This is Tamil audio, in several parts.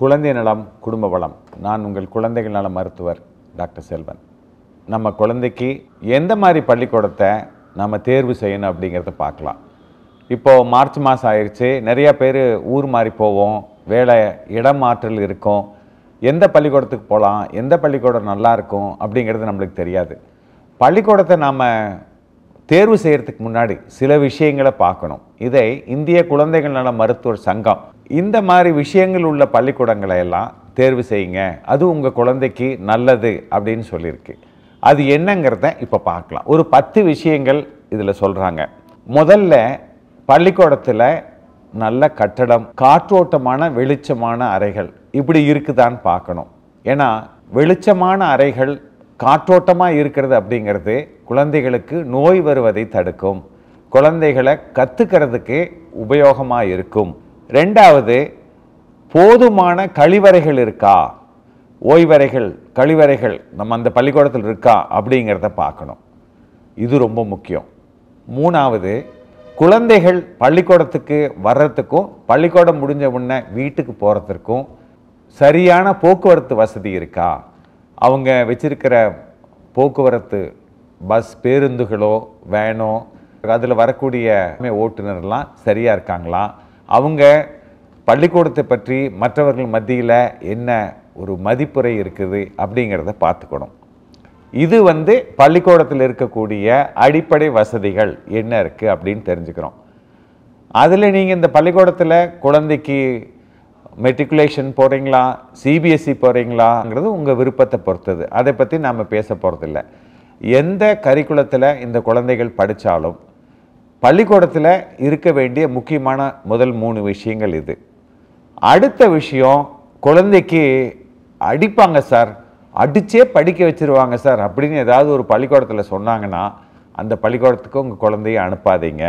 குழந்தை நலம் குடும்ப வளம் நான் உங்கள் குழந்தைகள் நல மருத்துவர் டாக்டர் செல்வன் நம்ம குழந்தைக்கு எந்த மாதிரி பள்ளிக்கூடத்தை நம்ம தேர்வு செய்யணும் அப்படிங்கிறத பார்க்கலாம் இப்போது மார்ச் மாதம் ஆயிடுச்சு நிறைய பேர் ஊர் மாறி போவோம் வேலை இடம் மாற்றல் இருக்கும் எந்த பள்ளிக்கூடத்துக்கு போகலாம் எந்த பள்ளிக்கூடம் நல்லா இருக்கும் அப்படிங்கிறது நம்மளுக்கு தெரியாது பள்ளிக்கூடத்தை நாம் தேர்வு செய்யறதுக்கு முன்னாடி சில விஷயங்களை பார்க்கணும் இதை இந்திய குழந்தைகள் நல மருத்துவர் சங்கம் இந்த மாதிரி விஷயங்கள் உள்ள பள்ளிக்கூடங்களை எல்லாம் தேர்வு செய்யுங்க அது உங்கள் குழந்தைக்கு நல்லது அப்படின்னு சொல்லியிருக்கு அது என்னங்கிறத இப்போ பார்க்கலாம் ஒரு பத்து விஷயங்கள் இதில் சொல்கிறாங்க முதல்ல பள்ளிக்கூடத்தில் நல்ல கட்டடம் காற்றோட்டமான வெளிச்சமான அறைகள் இப்படி இருக்குதான்னு பார்க்கணும் ஏன்னா வெளிச்சமான அறைகள் காற்றோட்டமாக இருக்கிறது அப்படிங்கிறது குழந்தைகளுக்கு நோய் வருவதை தடுக்கும் குழந்தைகளை கற்றுக்கிறதுக்கு உபயோகமாக இருக்கும் ரெண்டாவது போதுமான கழிவறைகள் இருக்கா ஓய்வறைகள் கழிவறைகள் நம்ம அந்த பள்ளிக்கூடத்தில் இருக்கா அப்படிங்கிறத பார்க்கணும் இது ரொம்ப முக்கியம் மூணாவது குழந்தைகள் பள்ளிக்கூடத்துக்கு வர்றதுக்கும் பள்ளிக்கூடம் முடிஞ்ச உடனே வீட்டுக்கு போகிறதுக்கும் சரியான போக்குவரத்து வசதி இருக்கா அவங்க வச்சிருக்கிற போக்குவரத்து பஸ் பேருந்துகளோ வேனோ அதில் வரக்கூடிய ஓட்டுநர்லாம் சரியாக இருக்காங்களா அவங்க பள்ளிக்கூடத்தை பற்றி மற்றவர்கள் மத்தியில் என்ன ஒரு மதிப்புரை இருக்குது அப்படிங்கிறத பார்த்துக்கணும் இது வந்து பள்ளிக்கூடத்தில் இருக்கக்கூடிய அடிப்படை வசதிகள் என்ன இருக்குது அப்படின்னு தெரிஞ்சுக்கிறோம் அதில் நீங்கள் இந்த பள்ளிக்கூடத்தில் குழந்தைக்கு மெட்ரிகுலேஷன் போகிறீங்களா சிபிஎஸ்சி போகிறீங்களாங்கிறது உங்கள் விருப்பத்தை பொறுத்தது அதை பற்றி நாம் பேச போகிறதில்ல எந்த கரிக்குலத்தில் இந்த குழந்தைகள் படித்தாலும் பள்ளிக்கூடத்தில் இருக்க வேண்டிய முக்கியமான முதல் மூணு விஷயங்கள் இது அடுத்த விஷயம் குழந்தைக்கு அடிப்பாங்க சார் அடிச்சே படிக்க வச்சிருவாங்க சார் அப்படின்னு ஏதாவது ஒரு பள்ளிக்கூடத்தில் சொன்னாங்கன்னா அந்த பள்ளிக்கூடத்துக்கு உங்கள் குழந்தைய அனுப்பாதீங்க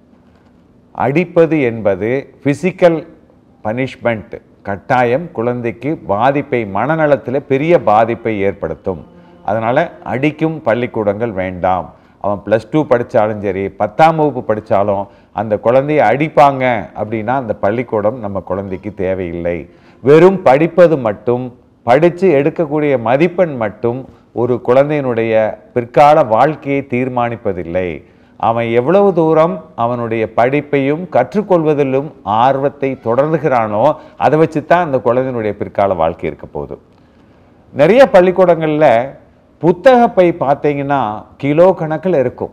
அடிப்பது என்பது ஃபிசிக்கல் பனிஷ்மெண்ட் கட்டாயம் குழந்தைக்கு பாதிப்பை மனநலத்தில் பெரிய பாதிப்பை ஏற்படுத்தும் அதனால் அடிக்கும் பள்ளிக்கூடங்கள் வேண்டாம் அவன் ப்ளஸ் டூ படித்தாலும் சரி பத்தாம் வகுப்பு படித்தாலும் அந்த குழந்தைய அடிப்பாங்க அப்படின்னா அந்த பள்ளிக்கூடம் நம்ம குழந்தைக்கு தேவையில்லை வெறும் படிப்பது மட்டும் படித்து எடுக்கக்கூடிய மதிப்பெண் மட்டும் ஒரு குழந்தையினுடைய பிற்கால வாழ்க்கையை தீர்மானிப்பதில்லை அவன் எவ்வளவு தூரம் அவனுடைய படிப்பையும் கற்றுக்கொள்வதிலும் ஆர்வத்தை தொடர்கிறானோ அதை வச்சு தான் அந்த குழந்தையினுடைய பிற்கால வாழ்க்கை இருக்க போகுது நிறைய பள்ளிக்கூடங்களில் புத்தக பை பார்த்தீங்கன்னா கிலோ கணக்கில் இருக்கும்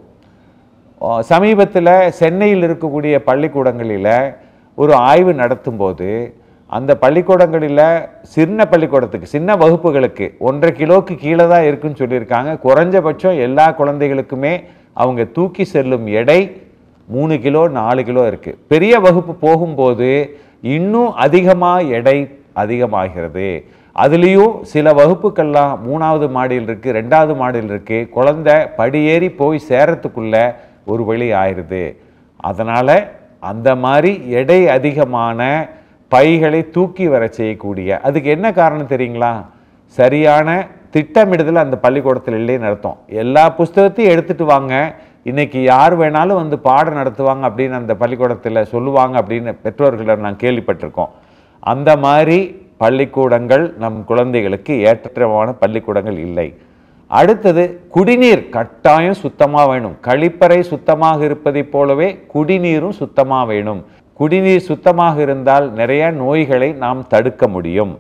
சமீபத்தில் சென்னையில் இருக்கக்கூடிய பள்ளிக்கூடங்களில் ஒரு ஆய்வு நடத்தும்போது அந்த பள்ளிக்கூடங்களில் சின்ன பள்ளிக்கூடத்துக்கு சின்ன வகுப்புகளுக்கு ஒன்றரை கிலோக்கு கீழே தான் இருக்குன்னு சொல்லியிருக்காங்க குறைஞ்சபட்சம் எல்லா குழந்தைகளுக்குமே அவங்க தூக்கி செல்லும் எடை மூணு கிலோ நாலு கிலோ இருக்குது பெரிய வகுப்பு போகும்போது இன்னும் அதிகமாக எடை அதிகமாகிறது அதுலேயும் சில வகுப்புக்கெல்லாம் மூணாவது மாடியில் இருக்குது ரெண்டாவது மாடியில் இருக்குது குழந்தை படியேறி போய் சேரத்துக்குள்ள ஒரு வழி ஆயிடுது அதனால் அந்த மாதிரி எடை அதிகமான பைகளை தூக்கி வர செய்யக்கூடிய அதுக்கு என்ன காரணம் தெரியுங்களா சரியான திட்டமிடுதல் அந்த பள்ளிக்கூடத்தில் இல்லைன்னு அர்த்தம் எல்லா புஸ்தகத்தையும் எடுத்துட்டு வாங்க இன்னைக்கு யார் வேணாலும் வந்து பாடம் நடத்துவாங்க அப்படின்னு அந்த பள்ளிக்கூடத்தில் சொல்லுவாங்க அப்படின்னு பெற்றோர்களை நான் கேள்விப்பட்டிருக்கோம் அந்த மாதிரி பள்ளிக்கூடங்கள் நம் குழந்தைகளுக்கு ஏற்றமான பள்ளிக்கூடங்கள் இல்லை அடுத்தது குடிநீர் கட்டாயம் சுத்தமாக வேணும் கழிப்பறை சுத்தமாக இருப்பதைப் போலவே குடிநீரும் சுத்தமாக வேணும் குடிநீர் சுத்தமாக இருந்தால் நிறைய நோய்களை நாம் தடுக்க முடியும்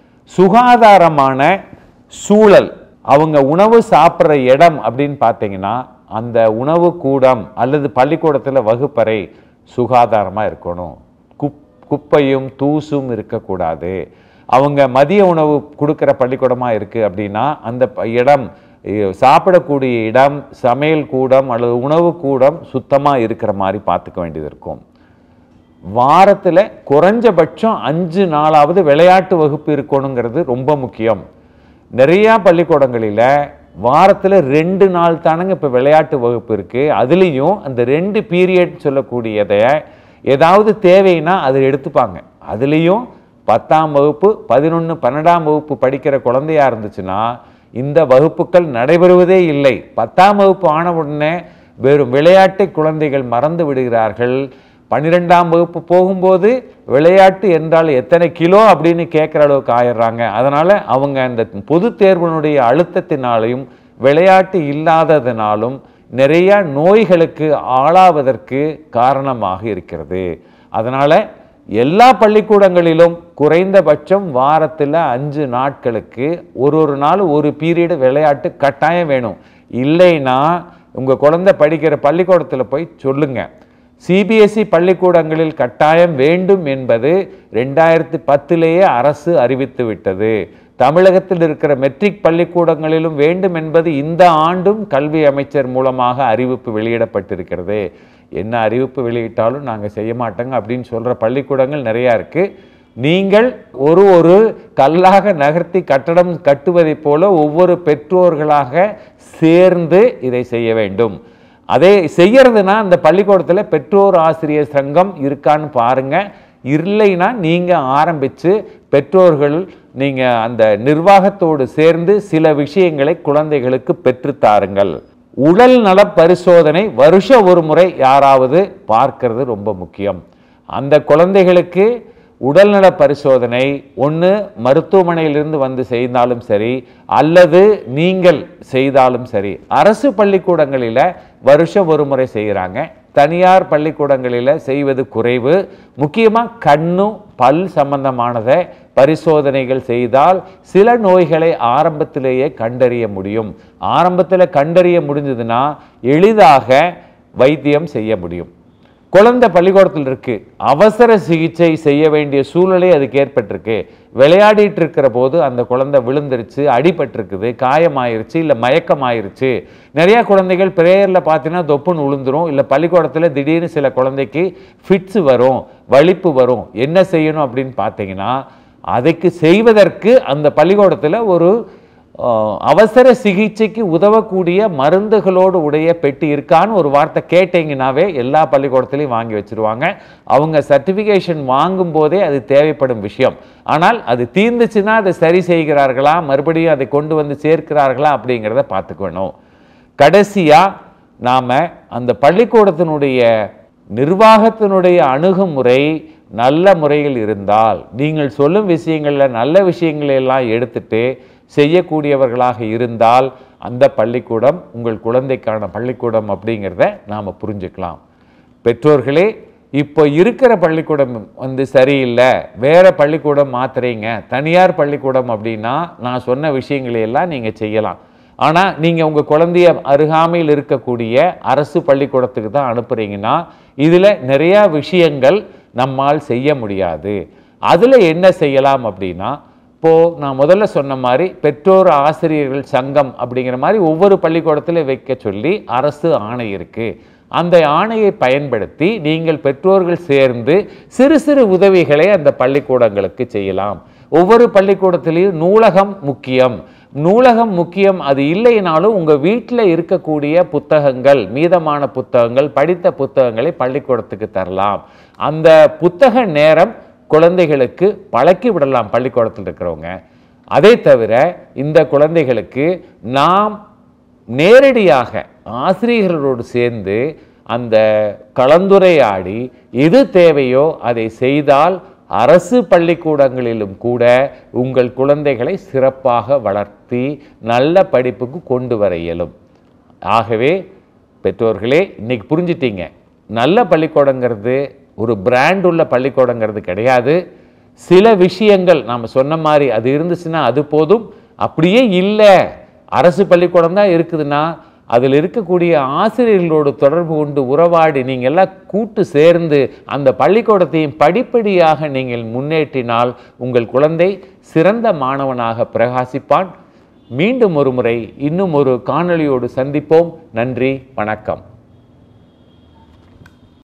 சுகாதாரமான சூழல் அவங்க உணவு சாப்பிட்ற இடம் அப்படின்னு பார்த்தீங்கன்னா அந்த உணவு கூடம் அல்லது பள்ளிக்கூடத்தில் வகுப்பறை சுகாதாரமாக இருக்கணும் குப் குப்பையும் தூசும் இருக்கக்கூடாது அவங்க மதிய உணவு கொடுக்குற பள்ளிக்கூடமாக இருக்குது அப்படின்னா அந்த ப- இடம் இ- சாப்பிடக்கூடிய இடம் சமையல் கூடம் அல்லது உணவு கூடம் சுத்தமாக இருக்கிற மாதிரி பார்த்துக்க வேண்டியது இருக்கும் வாரத்தில் குறைஞ்சபட்சம் அஞ்சு நாளாவது விளையாட்டு வகுப்பு இருக்கணுங்கிறது ரொம்ப முக்கியம் நிறையா பள்ளிக்கூடங்களில் வாரத்தில் ரெண்டு நாள் தானங்க இப்போ விளையாட்டு வகுப்பு இருக்குது அதுலேயும் அந்த ரெண்டு பீரியட் சொல்லக்கூடியதை ஏதாவது தேவைன்னா அதை எடுத்துப்பாங்க அதுலேயும் பத்தாம் வகுப்பு பதினொன்று பன்னெண்டாம் வகுப்பு படிக்கிற குழந்தையா இருந்துச்சுன்னா இந்த வகுப்புகள் நடைபெறுவதே இல்லை பத்தாம் வகுப்பு ஆன உடனே வெறும் விளையாட்டை குழந்தைகள் மறந்து விடுகிறார்கள் பன்னிரெண்டாம் வகுப்பு போகும்போது விளையாட்டு என்றால் எத்தனை கிலோ அப்படின்னு கேட்குற அளவுக்கு ஆயிடுறாங்க அதனால் அவங்க அந்த பொது தேர்வினுடைய அழுத்தத்தினாலையும் விளையாட்டு இல்லாததினாலும் நிறைய நோய்களுக்கு ஆளாவதற்கு காரணமாக இருக்கிறது அதனால் எல்லா பள்ளிக்கூடங்களிலும் குறைந்தபட்சம் வாரத்தில் அஞ்சு நாட்களுக்கு ஒரு ஒரு நாள் ஒரு பீரியடு விளையாட்டு கட்டாயம் வேணும் இல்லைன்னா உங்கள் குழந்தை படிக்கிற பள்ளிக்கூடத்தில் போய் சொல்லுங்கள் சிபிஎஸ்இ பள்ளிக்கூடங்களில் கட்டாயம் வேண்டும் என்பது ரெண்டாயிரத்தி பத்திலேயே அரசு அறிவித்து விட்டது தமிழகத்தில் இருக்கிற மெட்ரிக் பள்ளிக்கூடங்களிலும் வேண்டும் என்பது இந்த ஆண்டும் கல்வி அமைச்சர் மூலமாக அறிவிப்பு வெளியிடப்பட்டிருக்கிறது என்ன அறிவிப்பு வெளியிட்டாலும் நாங்கள் செய்ய மாட்டோங்க அப்படின்னு சொல்கிற பள்ளிக்கூடங்கள் நிறையா இருக்குது நீங்கள் ஒரு ஒரு கல்லாக நகர்த்தி கட்டடம் கட்டுவதைப் போல ஒவ்வொரு பெற்றோர்களாக சேர்ந்து இதை செய்ய வேண்டும் அதே செய்யறதுனா அந்த பள்ளிக்கூடத்தில் பெற்றோர் ஆசிரியர் சங்கம் இருக்கான்னு பாருங்க இல்லைன்னா நீங்கள் ஆரம்பித்து பெற்றோர்கள் நீங்கள் அந்த நிர்வாகத்தோடு சேர்ந்து சில விஷயங்களை குழந்தைகளுக்கு பெற்றுத்தாருங்கள் உடல் நல பரிசோதனை வருஷ ஒரு முறை யாராவது பார்க்கிறது ரொம்ப முக்கியம் அந்த குழந்தைகளுக்கு உடல்நல பரிசோதனை ஒன்று மருத்துவமனையிலிருந்து வந்து செய்தாலும் சரி அல்லது நீங்கள் செய்தாலும் சரி அரசு பள்ளிக்கூடங்களில் வருஷம் ஒரு முறை செய்கிறாங்க தனியார் பள்ளிக்கூடங்களில் செய்வது குறைவு முக்கியமாக கண்ணு பல் சம்பந்தமானதை பரிசோதனைகள் செய்தால் சில நோய்களை ஆரம்பத்திலேயே கண்டறிய முடியும் ஆரம்பத்தில் கண்டறிய முடிஞ்சதுன்னா எளிதாக வைத்தியம் செய்ய முடியும் குழந்தை பள்ளிக்கூடத்தில் இருக்கு அவசர சிகிச்சை செய்ய வேண்டிய சூழ்நிலை அதுக்கு ஏற்பட்டிருக்கு விளையாடிட்டு இருக்கிற போது அந்த குழந்தை விழுந்துருச்சு அடிபட்டிருக்குது காயமாயிருச்சு இல்லை மயக்கமாயிருச்சு நிறைய குழந்தைகள் பிரேயரில் பார்த்தீங்கன்னா தொப்புன்னு விழுந்துரும் இல்லை பள்ளிக்கூடத்தில் திடீர்னு சில குழந்தைக்கு ஃபிட்ஸ் வரும் வலிப்பு வரும் என்ன செய்யணும் அப்படின்னு பார்த்தீங்கன்னா அதுக்கு செய்வதற்கு அந்த பள்ளிக்கூடத்தில் ஒரு அஹ், அவசர சிகிச்சைக்கு உதவக்கூடிய மருந்துகளோடு உடைய பெட்டி இருக்கான்னு ஒரு வார்த்தை கேட்டீங்கன்னாவே எல்லா பள்ளிக்கூடத்துலையும் வாங்கி வச்சிருவாங்க அவங்க சர்டிஃபிகேஷன் வாங்கும் போதே அது தேவைப்படும் விஷயம் ஆனால் அது தீர்ந்துச்சுன்னா அதை சரி செய்கிறார்களா மறுபடியும் அதை கொண்டு வந்து சேர்க்கிறார்களா அப்படிங்கிறத பார்த்துக்கணும் கடைசியாக நாம் அந்த பள்ளிக்கூடத்தினுடைய நிர்வாகத்தினுடைய அணுகுமுறை நல்ல முறையில் இருந்தால் நீங்கள் சொல்லும் விஷயங்களில் நல்ல விஷயங்களை எல்லாம் எடுத்துட்டு செய்யக்கூடியவர்களாக இருந்தால் அந்த பள்ளிக்கூடம் உங்கள் குழந்தைக்கான பள்ளிக்கூடம் அப்படிங்கிறத நாம் புரிஞ்சுக்கலாம் பெற்றோர்களே இப்போ இருக்கிற பள்ளிக்கூடம் வந்து சரியில்லை வேற பள்ளிக்கூடம் மாத்துறீங்க தனியார் பள்ளிக்கூடம் அப்படின்னா நான் சொன்ன விஷயங்களை எல்லாம் நீங்கள் செய்யலாம் ஆனால் நீங்கள் உங்கள் குழந்தைய அருகாமையில் இருக்கக்கூடிய அரசு பள்ளிக்கூடத்துக்கு தான் அனுப்புறீங்கன்னா இதில் நிறையா விஷயங்கள் நம்மால் செய்ய முடியாது அதில் என்ன செய்யலாம் அப்படின்னா இப்போது நான் முதல்ல சொன்ன மாதிரி பெற்றோர் ஆசிரியர்கள் சங்கம் அப்படிங்கிற மாதிரி ஒவ்வொரு பள்ளிக்கூடத்தில் வைக்க சொல்லி அரசு ஆணை இருக்குது அந்த ஆணையை பயன்படுத்தி நீங்கள் பெற்றோர்கள் சேர்ந்து சிறு சிறு உதவிகளை அந்த பள்ளிக்கூடங்களுக்கு செய்யலாம் ஒவ்வொரு பள்ளிக்கூடத்திலையும் நூலகம் முக்கியம் நூலகம் முக்கியம் அது இல்லைனாலும் உங்கள் வீட்டில் இருக்கக்கூடிய புத்தகங்கள் மீதமான புத்தகங்கள் படித்த புத்தகங்களை பள்ளிக்கூடத்துக்கு தரலாம் அந்த புத்தக நேரம் குழந்தைகளுக்கு பழக்கி விடலாம் பள்ளிக்கூடத்தில் இருக்கிறவங்க அதை தவிர இந்த குழந்தைகளுக்கு நாம் நேரடியாக ஆசிரியர்களோடு சேர்ந்து அந்த கலந்துரையாடி எது தேவையோ அதை செய்தால் அரசு பள்ளிக்கூடங்களிலும் கூட உங்கள் குழந்தைகளை சிறப்பாக வளர்த்தி நல்ல படிப்புக்கு கொண்டு வர இயலும் ஆகவே பெற்றோர்களே இன்னைக்கு புரிஞ்சிட்டீங்க நல்ல பள்ளிக்கூடங்கிறது ஒரு பிராண்ட் உள்ள பள்ளிக்கூடங்கிறது கிடையாது சில விஷயங்கள் நாம் சொன்ன மாதிரி அது இருந்துச்சுன்னா அது போதும் அப்படியே இல்லை அரசு பள்ளிக்கூடம் தான் இருக்குதுன்னா அதில் இருக்கக்கூடிய ஆசிரியர்களோடு தொடர்பு கொண்டு உறவாடி நீங்கள் எல்லாம் கூட்டு சேர்ந்து அந்த பள்ளிக்கூடத்தையும் படிப்படியாக நீங்கள் முன்னேற்றினால் உங்கள் குழந்தை சிறந்த மாணவனாக பிரகாசிப்பான் மீண்டும் ஒரு முறை இன்னும் ஒரு காணொளியோடு சந்திப்போம் நன்றி வணக்கம்